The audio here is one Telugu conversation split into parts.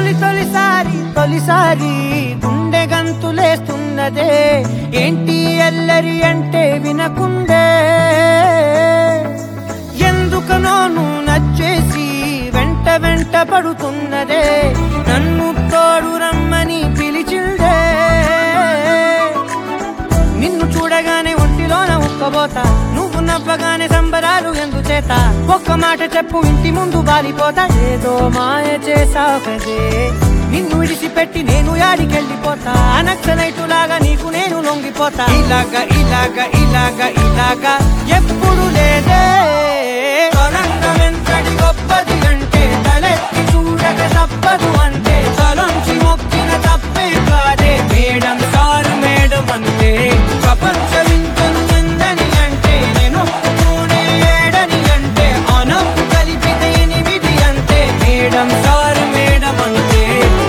తొలి తొలిసారి తొలిసారి గుండె గంతులేస్తున్నదే ఏంటి ఎల్లరి అంటే వినకుండే ఎందుకనో నువ్వు నచ్చేసి వెంట వెంట పడుతున్నదే నన్ను తోడు రమ్మని పిలిచిందే నిన్ను చూడగానే ఒంటిలోన ఉక్కబోతా నువ్వు నవ్వగానే సంబరాలు ఎందుచేత ఒక్క మాట చెప్పు ఇంటి ముందు బాలిపోతా ఏదో మాయ చేసావు కదే నిన్ను విడిచిపెట్టి నేను యాడికెళ్ళిపోతా నక్సలైటు లాగా నీకు నేను లొంగిపోతా ఇలాగా ఇలాగా ఇలాగా ఇలాగా ఎప్పుడు లేదే సొరంగం ఎంతటి గొప్పది అంటే తలెత్తి చూడక తప్పదు అంటే తలొంచి మొక్కిన తప్పే కాదే మేడం సారు మేడం అంటే ప్రపంచం ఇంతను ఎందని అంటే నేను ఒప్పుకోనే ఏడని అంటే అనప్పు కలిపితే ఎనిమిది అంటే మేడం సారు మేడం అంటే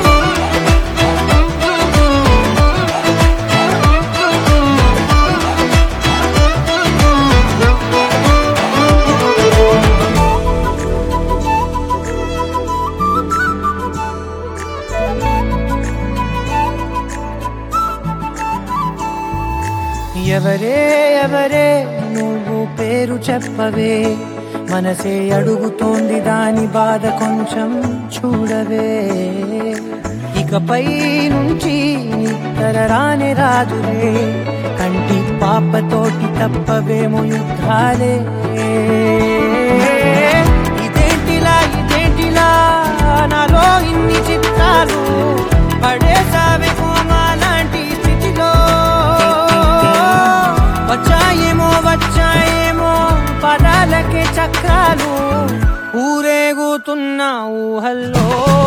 ఎవరే ఎవరే నువ్వు పేరు చెప్పవే మనసే అడుగుతోంది దాని బాధ కొంచెం చూడవే ఇకపై నుంచి నిద్ర రాని రాదులే కంటి పాపతోటి తప్పవేమో యుద్ధాలే ఇదేంటిలా ఇదేంటిలా నాలో ఇన్ని చిత్రాలు పడేసావే కోమా లాంటి స్థితిలో వచ్చాయేమో వచ్చాయేమో పదాలకే చక్రాలు ఊరేగుతున్న ఊహల్లో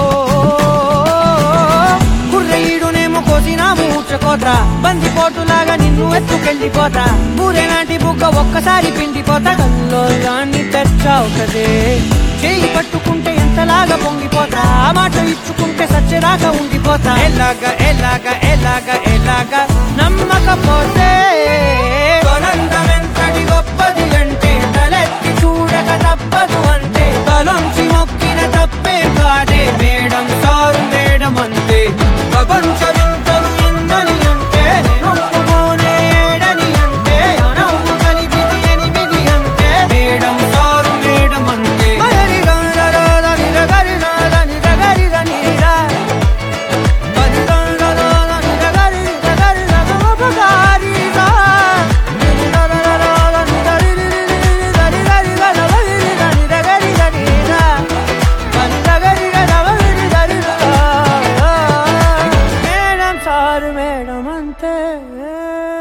కుర్రయ్యుడునేమో కోసిన మూర్చకోత బందిపోటులాగా నిన్ను ఎత్తుకెళ్ళిపోతా బూరెలాంటి బుగ్గ ఒక్కసారి పిండిపోతా కల్లోలాన్ని తెచ్చావు కదే చేయి పట్టుకుంటే ఎంతలాగా పొంగిపోతా ఆ మాట ఇచ్చుకుంటే సచ్చేదాకా ఉండిపోతా ఎలాగా ఎలాగా ఎలాగా ఎలాగా నమ్మకపోతే సొరంగం ఎంతటి గొప్పది అంటే తలెత్తి చూడక తప్పదు అంటే తలొంచి మొక్కిన తప్పే కాదే మేడం సారు మేడం అంతే ప్రపంచమంతరు ఎందని అంటే నేను ఒప్పుకోనే ఏడని అంటే అనవు కలిపిది ఎనిమిది అంటే మేడం సారు మేడం అంటే గరి గరి గరి గరి గరి గరి గరి గరి మేడం సారు మేడం అంతే